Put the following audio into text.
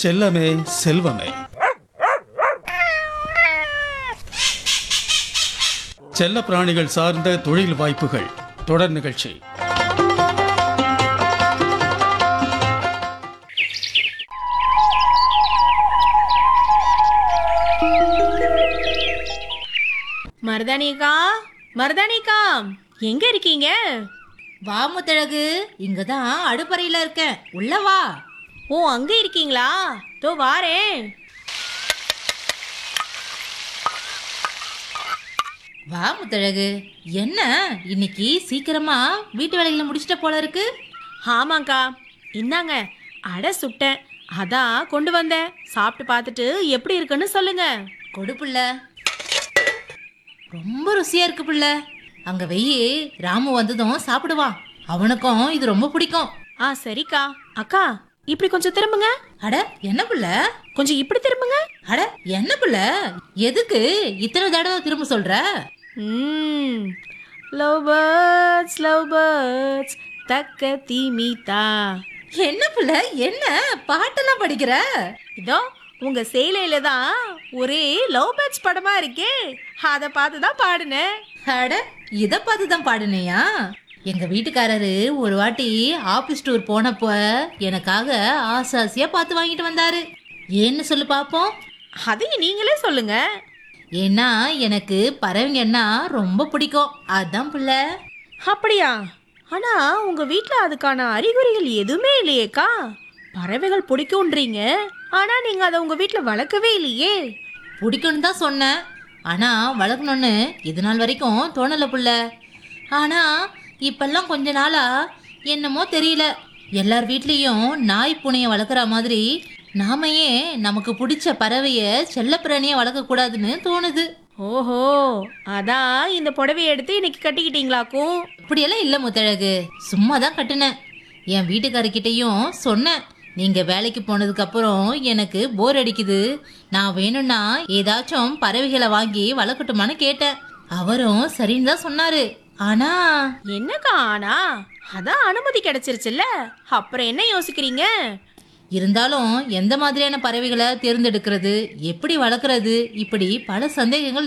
செல்லமே செல்வமே செல்ல பிராணிகள் சார்ந்த தொழில் வாய்ப்புகள் தொடர் நிகழ்ச்சி மருதானிக்கா மருதானிக்கா எங்க இருக்கீங்க வா முத்தழகு இங்கதான் அடுப்பறையில இருக்கேன் உள்ள வா ஓ அங்க இருக்கீங்களா தோ வாரேன் வா முத்தழகு என்ன இன்னைக்கு சீக்கிரமா வீட்டு வேலைகளை முடிச்சிட்ட போல இருக்கு ஆமாங்க்கா இந்தாங்க அடை சுட்டேன் அதான் கொண்டு வந்தேன் சாப்பிட்டு பார்த்துட்டு எப்படி இருக்குன்னு சொல்லுங்க கொடு புள்ள ரொம்ப ருசியா இருக்கு புள்ள அங்க வெயி ராமு வந்ததும் சாப்பிடுவான் அவனுக்கும் இது ரொம்ப பிடிக்கும் ஆ சரிக்கா அக்கா இப்படி கொஞ்சம் திரும்புங்க அட என்ன புள்ள கொஞ்சம் இப்படி திரும்புங்க அட என்ன புள்ள எதுக்கு இத்தனை தடவை திரும்ப சொல்ற ம் லவ் பேர்ட்ஸ் லவ் பேர்ட்ஸ் தக்க தீமிதா என்ன புள்ள என்ன பாட்டெல்லாம் படிக்கிற இதோ உங்க சேலையில தான் ஒரே லவ் பேர்ட்ஸ் படமா இருக்கே அதை பார்த்து தான் பாடினேன் அட இத பார்த்து தான் பாடுனியா எங்க வீட்டுக்காரரு ஒரு வாட்டி ஆபீஸ் டூர் போனப்போ எனக்காக ஆசை ஆசையா பார்த்து வாங்கிட்டு வந்தாரு ஏன்னு சொல்லு பாப்போம் அதையும் நீங்களே சொல்லுங்க ஏன்னா எனக்கு பறவைங்கன்னா ரொம்ப பிடிக்கும் அதான் புள்ள அப்படியா ஆனா உங்க வீட்ல அதுக்கான அறிகுறிகள் எதுவுமே இல்லையேக்கா பறவைகள் பிடிக்கும்ன்றீங்க ஆனா நீங்க அதை உங்க வீட்ல வளர்க்கவே இல்லையே பிடிக்கும்னு தான் சொன்னேன் ஆனா வளர்க்கணும்னு இது நாள் வரைக்கும் தோணல புள்ள ஆனா இப்பெல்லாம் கொஞ்ச நாளா என்னமோ தெரியல எல்லார் வீட்லேயும் நாய் பூனையை வளர்க்குற மாதிரி நாம ஏன் நமக்கு பிடிச்ச பறவைய செல்லப்பிராணியை வளர்க்கக்கூடாதுன்னு தோணுது ஓஹோ அதான் இந்த புடவைய எடுத்து இன்னைக்கு கட்டிக்கிட்டீங்களாக்கும் இப்படியெல்லாம் இல்லை முத்தழகு சும்மா தான் கட்டுனேன் என் வீட்டுக்காரர்கிட்டயும் சொன்னேன் நீங்க வேலைக்கு போனதுக்கு அப்புறம் எனக்கு போர் அடிக்குது நான் வேணும்னா ஏதாச்சும் பறவைகளை வாங்கி வளர்க்கட்டுமான்னு கேட்டேன் அவரும் சரின்னு தான் சொன்னாரு ஆனா என்னக்கா ஆனா அதான் அனுமதி கிடைச்சிருச்சுல்ல அப்புறம் என்ன யோசிக்கிறீங்க இருந்தாலும் எந்த மாதிரியான பறவைகளை தேர்ந்தெடுக்கிறது எப்படி வளர்க்குறது இப்படி பல சந்தேகங்கள்